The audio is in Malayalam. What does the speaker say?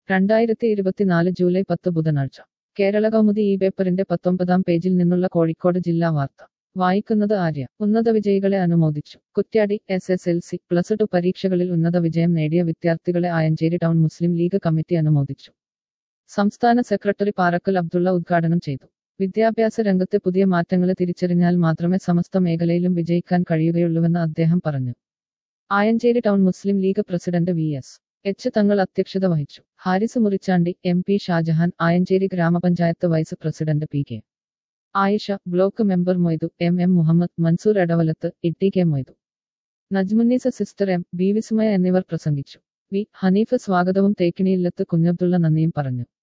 രണ്ടായിരത്തി ഇരുപത്തിനാല് ജൂലൈ പത്ത് ബുധനാഴ്ച കേരള കൗമുദി ഈ പേപ്പറിന്റെ പത്തൊമ്പതാം പേജിൽ നിന്നുള്ള കോഴിക്കോട് ജില്ലാ വാർത്ത വായിക്കുന്നത് ആര്യ ഉന്നത വിജയികളെ അനുമോദിച്ചു Kuttiady S S L C plus two പരീക്ഷകളിൽ ഉന്നത വിജയം നേടിയ വിദ്യാർത്ഥികളെ ആയഞ്ചേരി ടൗൺ മുസ്ലിം ലീഗ് കമ്മിറ്റി അനുമോദിച്ചു സംസ്ഥാന സെക്രട്ടറി പാറക്കൽ അബ്ദുള്ള ഉദ്ഘാടനം ചെയ്തു വിദ്യാഭ്യാസ രംഗത്തെ പുതിയ മാറ്റങ്ങളെ തിരിച്ചറിഞ്ഞാൽ മാത്രമേ സമസ്ത മേഖലയിലും വിജയിക്കാൻ കഴിയുകയുള്ളൂവെന്ന് അദ്ദേഹം പറഞ്ഞു Ayancheri town Muslim League president V S H Thangal അധ്യക്ഷത വഹിച്ചു ഹാരിസ് മുറിച്ചാണ്ടി എം പി ഷാജഹാൻ ആയഞ്ചേരി ഗ്രാമപഞ്ചായത്ത് vice president P K Ayisha block member Moidu M M Muhammad Mansoor Edavalath Itti K Moidu Najmunnisa sister M B Vismaya എന്നിവർ പ്രസംഗിച്ചു വി ഹനീഫ് സ്വാഗതവും തേക്കിണിയില്ലത്ത് കുഞ്ഞബ്ദുള്ള നന്ദിയും പറഞ്ഞു